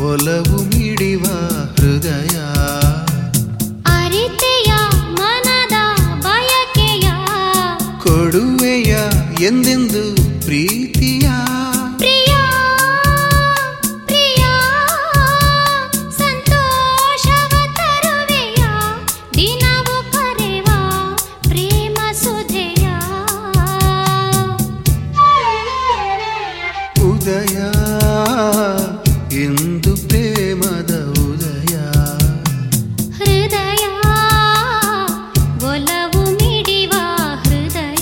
ಒಲವು ಮಿಡಿವ ಹೃದಯ ಅರಿತೆಯ ಮನದ ಬಯಕೆಯ ಕೊಡುವೆಯ ಎಂದೆಂದು ಪ್ರೀತಿಯ ಪ್ರಿಯ ಪ್ರಿಯ ಸಂತೋಷವ ತರುವೆಯ ದಿನವು ಕರೆವ ಪ್ರೇಮ ಸುಧೆಯ ಉದಯ ಎಂದು ಪ್ರೇಮದ ಉದಯ ಹೃದಯ ಒಲವು ಮಿಡಿವ ಹೃದಯ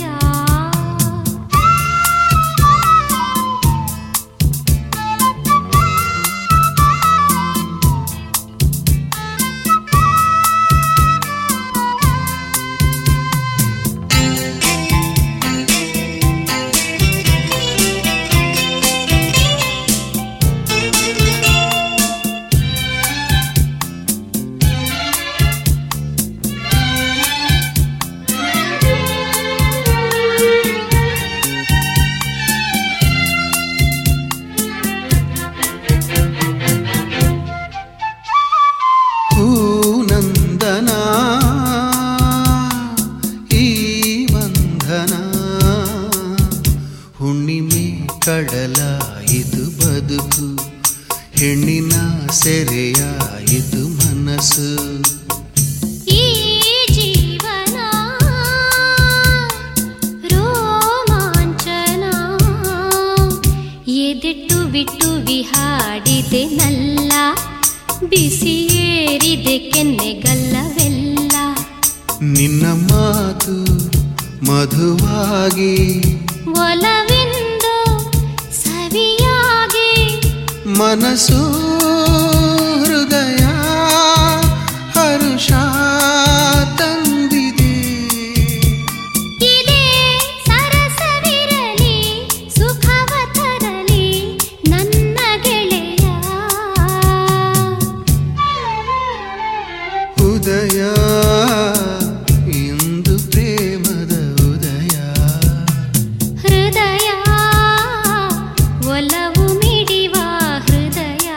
ಹೂನಂದನ ಈ ಬಂಧನ ಹುಣ್ಣಿಮೆ ಕಡಲಾಯಿತು ಬದುಕು ಹೆಣ್ಣಿನ ಸೆರೆಯಾಯಿತು ಮನಸ್ಸು ಈ ಜೀವನ ರೋಮಾಂಚನ ಎದೆಟ್ಟು ಬಿಟ್ಟು ವಿಹಾಡಿದೆ ನಲ್ಲ ಬಿಸಿ ಏರಿದೆ ಕೆನ್ನೆಗಲ್ಲವೆಲ್ಲ ನಿನ್ನ ಮಾತು ಮಧುವಾಗಿ ಒಲವೆಂದು ಸವಿಯಾಗಿ ಮನಸ್ಸು ಹೃದಯ ಹರುಷ ತಂದಿದೆ ಇದೇ ಸರಸವಿರಲಿ ಸುಖವ ತರಲಿ ನನ್ನ ಗೆಳೆಯ ಉದಯ ಇಂದು ಪ್ರೇಮದ ಉದಯ ಹೃದಯ ಒಲವು ಮಿಡಿವ ಹೃದಯ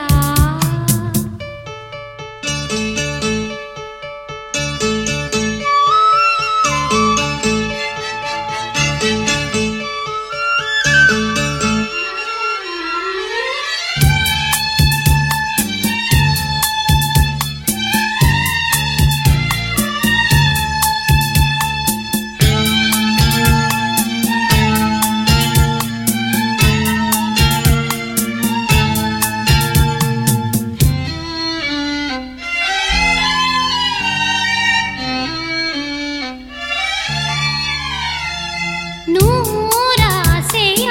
ನೂರಾಸೆಯ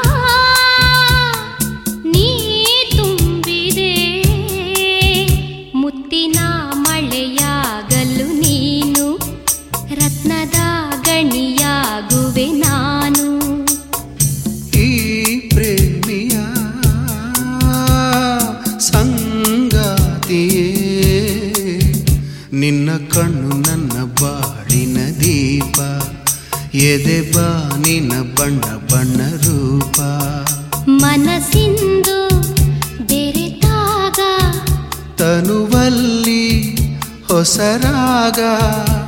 ನೀ ತುಂಬಿದೆ ಮುತ್ತಿನ ಮಳೆಯಾಗಲು ನೀನು ರತ್ನದ ಗಣಿಯಾಗುವೆ ನಾನು ಈ ಪ್ರೇಮಿಯ ಸಂಗಾತಿಯೇ ನಿನ್ನ ಕಣ್ಣು ನನ್ನ ಬಾಳಿನ ದೀಪ ಎದೆ ಬಾ ನಿನ್ನ ಬಣ್ಣ ಬಣ್ಣ ರೂಪ ಮನಸ್ಸಿಂದು ಬೆರೆತಾಗ ತನುವಲ್ಲಿ ಹೊಸರಾಗ